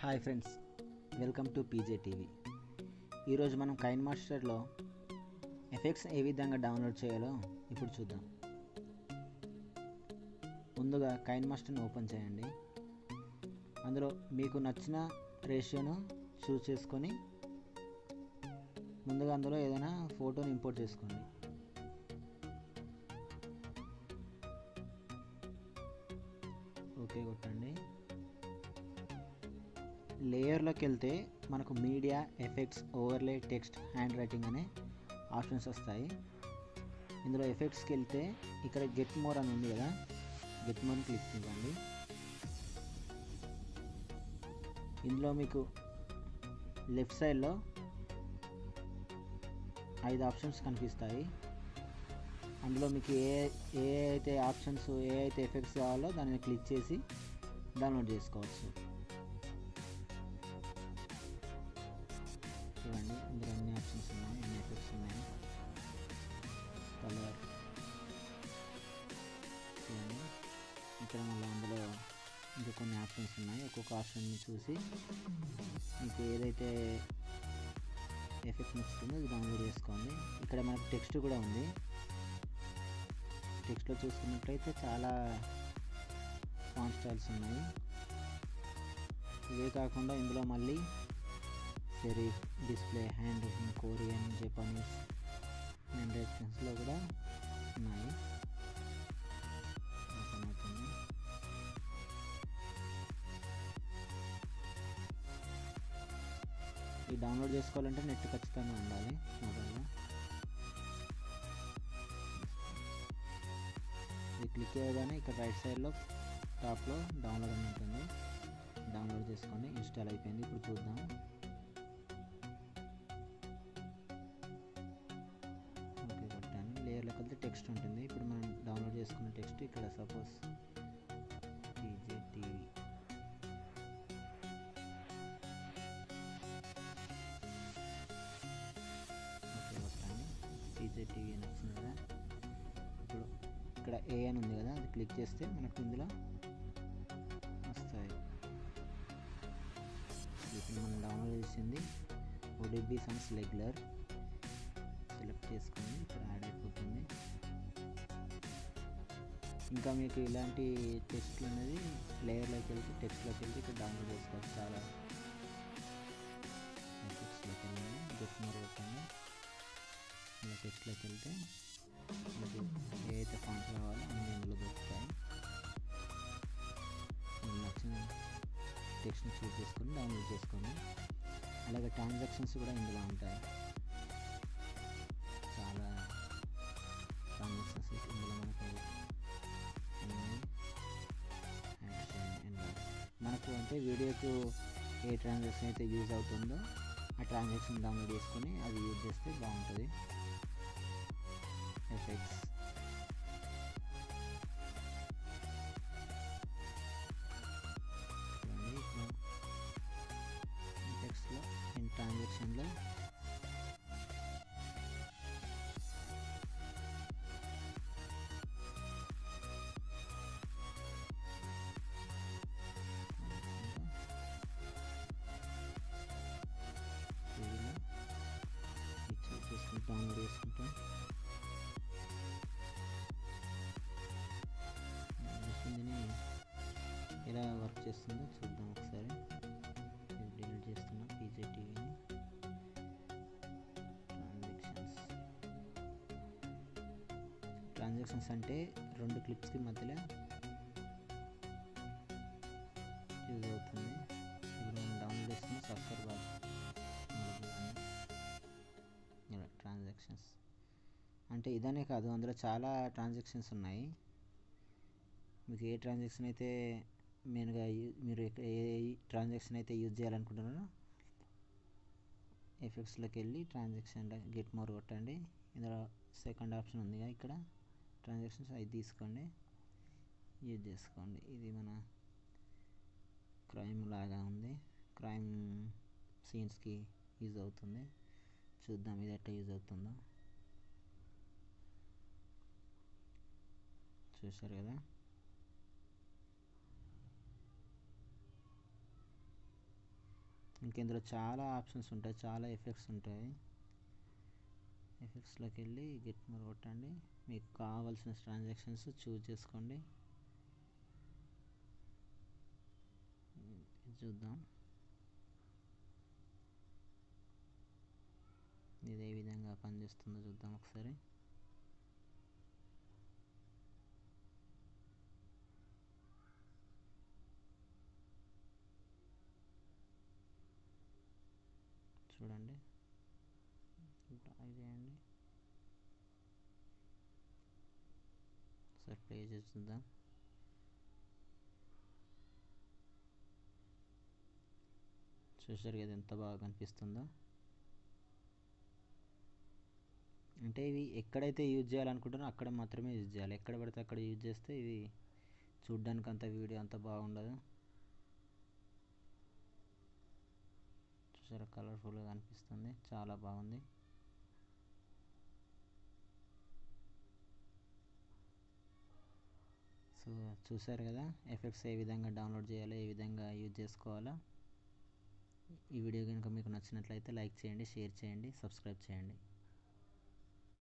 hi friends welcome to PJ TV ఈరోజు మనం Kine మాస్టర్లో effects ఏ విధంగా డౌన్లోడ్ చేయాలో ఇప్పుడు చూద్దాం ముందుగా కైన్ మాస్టర్ని ఓపెన్ చేయండి అందులో మీకు నచ్చిన రేషియోను చూస్ చేసుకొని ముందుగా అందులో ఏదైనా ఫోటోని ఇంపోర్ట్ చేసుకోండి ఓకే కొట్టండి లేయర్లోకి వెళ్తే మనకు media effects overlay text handwriting అనే ఆప్షన్స్ వస్తాయి ఇందులో ఎఫెక్ట్స్కి వెళ్తే ఇక్కడ గెట్ మోర్ అని ఉంది కదా గెట్ మోర్ క్లిక్ ఇవ్వండి ఇందులో మీకు లెఫ్ట్ సైడ్లో ఐదు ఆప్షన్స్ కనిపిస్తాయి అందులో మీకు ఏ ఏ అయితే ఆప్షన్స్ ఏ అయితే ఎఫెక్ట్స్ కావాలో దానిని క్లిక్ చేసి డౌన్లోడ్ చేసుకోవచ్చు చూడండి ఇందులో అన్ని ఆప్షన్స్ ఉన్నాయి అన్ని ఎఫెక్ట్స్ ఉన్నాయి కలర్ చూడండి ఇక్కడ మళ్ళీ అందులో ఇంకా కొన్ని ఆప్షన్స్ ఉన్నాయి ఒక్కొక్క ఆప్షన్ని చూసి మీకు ఏదైతే ఎఫెక్ట్ నచ్చుతుందో అది డౌన్లోడ్ చేసుకోండి ఇక్కడ మనకు టెక్స్ట్ కూడా ఉంది టెక్స్ట్లో చూసుకున్నట్లయితే చాలా ఫాంట్ స్టైల్స్ ఉన్నాయి ఇవే కాకుండా ఇందులో మళ్ళీ serif display handwriting Korean Japanese హ్యాండ్ రైటింగ్స్లో కూడా ఉన్నాయి ఓపెన్ అవుతుంది ఈ డౌన్లోడ్ చేసుకోవాలంటే నెట్ ఖచ్చితంగా ఉండాలి మొబైల్లో ఇది క్లిక్ చేయగానే ఇక్కడ రైట్ సైడ్లో టాప్లో డౌన్లోడ్ అని ఉంటుంది డౌన్లోడ్ చేసుకోండి ఇన్స్టాల్ అయిపోయింది ఇప్పుడు చూద్దాం ఓకే కొట్టాను లేయర్లోకి వెళ్తే టెక్స్ట్ ఉంటుంది ఇప్పుడు మనం డౌన్లోడ్ చేసుకున్న టెక్స్ట్ ఇక్కడ సపోజ్ టీజే టీవీ ఓకే కొట్టాను టీజే టీవీ అని వచ్చింది కదా ఇప్పుడు ఇక్కడ ఏ అని ఉంది కదా అది క్లిక్ చేస్తే మనకు ఇందులో వస్తాయి ఇప్పుడు మనం డౌన్లోడ్ చేసింది ఓడిబి సన్స్ రెగ్యులర్ సెలెక్ట్ చేసుకొని ఇక్కడ యాడ్ అయిపోతుంది ఇంకా మీకు ఇలాంటి టెక్స్ట్లు అనేది లేయర్లోకి వెళ్తే టెక్స్ట్లోకి వెళ్తే ఇక్కడ డౌన్లోడ్ చేసుకోవచ్చు చాలా టెక్స్ట్లోకి వెళ్ళండి గెట్ మోర్ పెట్టండి ఇలా టెక్స్ట్లోకి వెళ్తే మీకు ఏదైతే ఫాంట్ కావాలో అన్ని ఇందులో దొరుకుతాయి మీకు నచ్చిన టెక్స్ట్ని చూస్ చేసుకొని డౌన్లోడ్ చేసుకోండి అలాగే ట్రాన్సాక్షన్స్ కూడా ఇందులో ఉంటాయి చాలా ట్రాన్సాక్షన్స్ ఇందులో మనకు ఉన్నాయి మనకు అంటే వీడియోకు ఏ ట్రాన్సాక్షన్ అయితే యూజ్ అవుతుందో ఆ ట్రాన్సాక్షన్ డౌన్లోడ్ చేసుకొని అది యూజ్ చేస్తే బాగుంటుంది ఎఫెక్ట్స్ చూడండి ఇక్కడ ఎఫెక్ట్స్లో ఇన్ ట్రాన్సాక్షన్లో చేసుకుంటాం డౌన్లోడ్ చేసుకుంటాం వచ్చిందని ఎలా వర్క్ చేస్తుందో చూద్దాం ఒకసారి డిలీట్ చేస్తున్నా పీజే టీవీని ట్రాన్సాక్షన్స్ ట్రాన్సాక్షన్స్ అంటే రెండు క్లిప్స్కి మధ్యలో యూజ్ అవుతుంది ఇప్పుడు మనం డౌన్లోడ్ చేసుకున్న సబ్స్క్రైబ్ ఇలా ట్రాన్సాక్షన్స్ అంటే ఇదనే కాదు అందులో చాలా ట్రాన్సాక్షన్స్ ఉన్నాయి మీకు ఏ ట్రాన్సాక్షన్ అయితే మెయిన్గా మీరు ఏ ట్రాన్సాక్షన్ అయితే యూజ్ చేయాలనుకుంటున్నారో ఎఫెక్ట్స్లోకి వెళ్ళి ట్రాన్సాక్షన్ గెట్ మోర్ కొట్టండి ఇందులో సెకండ్ ఆప్షన్ ఉందిగా ఇక్కడ ట్రాన్సాక్షన్స్ అది తీసుకోండి యూజ్ చేసుకోండి ఇది మన క్రైమ్ లాగా ఉంది క్రైమ్ సీన్స్కి యూజ్ అవుతుంది చూద్దాం ఇది ఎట్లా యూజ్ అవుతుందో చూసారు కదా ఇంక ఇందులో చాలా ఆప్షన్స్ ఉంటాయి చాలా ఎఫెక్ట్స్ ఉంటాయి ఎఫెక్ట్స్లోకి వెళ్ళి గెట్ మోర్ కొట్టండి మీకు కావాల్సిన ట్రాన్సాక్షన్స్ చూజ్ చేసుకోండి ఇది చూద్దాం ఇది ఏ విధంగా పనిచేస్తుందో చూద్దాం ఒకసారి చూడండి ట్రై చేయండి ఒకసారి ప్లే చేసి చూద్దాం చూసారు కదా ఎంత బాగా కనిపిస్తుందో అంటే ఇవి ఎక్కడైతే యూజ్ చేయాలనుకుంటారో అక్కడ మాత్రమే యూజ్ చేయాలి ఎక్కడ పడితే అక్కడ యూజ్ చేస్తే ఇవి చూడ్డానికి అంత వీడియో అంత బాగుండదు చూసారా కలర్ఫుల్గా కనిపిస్తుంది చాలా బాగుంది సో చూసారు కదా ఎఫెక్ట్స్ ఏ విధంగా డౌన్లోడ్ చేయాలో ఏ విధంగా యూజ్ చేసుకోవాలో ఈ వీడియో కనుక మీకు నచ్చినట్లయితే లైక్ చేయండి షేర్ చేయండి సబ్స్క్రైబ్ చేయండి